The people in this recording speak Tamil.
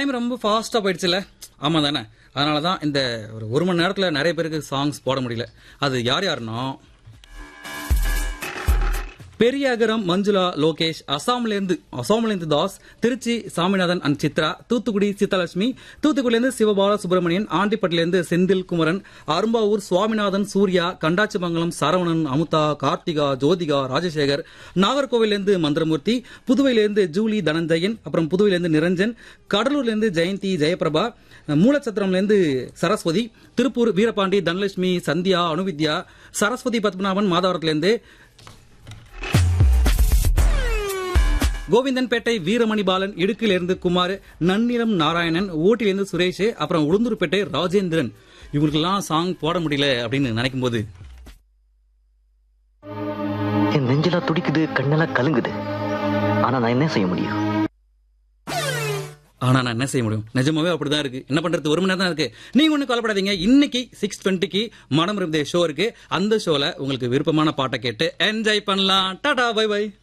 டைம் ரொம்ப ஃபாஸ்டா போயிடுச்சுல ஆமா தானே அதனால தான் இந்த ஒரு ஒரு மணி நேரத்துல நிறைய பேருக்கு சாங்ஸ் போட முடியல அது யார் யாருன்னா பெரியாகரம் மஞ்சுளா லோகேஷ் அசாம்ல இருந்து அசாம்ல இருந்து தாஸ் திருச்சி சாமிநாதன் அண்ட் சித்ரா தூத்துக்குடி சீதாலட்சுமி தூத்துக்குடில இருந்து சிவபால சுப்பிரமணியன் ஆண்டிப்பட்டில இருந்து செந்தில் குமரன் அரும்பாவூர் சுவாமிநாதன் சூர்யா கண்டாச்சிமங்கலம் சரவணன் அமுதா கார்த்திகா ஜோதிகா ராஜசேகர் நாகர்கோவில இருந்து மந்திரமூர்த்தி புதுவையில இருந்து ஜூலி தனஞ்சயன் அப்புறம் புதுவையில இருந்து நிரஞ்சன் கடலூர்ல இருந்து ஜெயந்தி ஜெயபிரபா மூலச்சத்திரம்ல இருந்து சரஸ்வதி திருப்பூர் வீரபாண்டி தனலட்சுமி சந்தியா அனுவித்யா சரஸ்வதி பத்மநாபன் மாதவரத்துல இருந்து கோவிந்தன்பேட்டை வீரமணி பாலன் இடுக்கிலிருந்து குமார் நன்னிலம் நாராயணன் ஊட்டிலிருந்து சுரேஷ் அப்புறம் உளுந்தூர்பேட்டை ராஜேந்திரன் இவங்களுக்கெல்லாம் சாங் போட முடியல அப்படின்னு நினைக்கும் போது என் நெஞ்செல்லாம் துடிக்குது கண்ணெல்லாம் கலங்குது ஆனா நான் என்ன செய்ய முடியும் ஆனா நான் என்ன செய்ய முடியும் நிஜமாவே அப்படிதான் இருக்கு என்ன பண்றது ஒரு மணி நேரம் தான் இருக்கு நீங்க ஒண்ணு கவலைப்படாதீங்க இன்னைக்கு சிக்ஸ் டுவெண்ட்டிக்கு மனம் இருந்தே ஷோ இருக்கு அந்த ஷோல உங்களுக்கு விருப்பமான பாட்டை கேட்டு என்ஜாய் பண்ணலாம் டாடா பை பை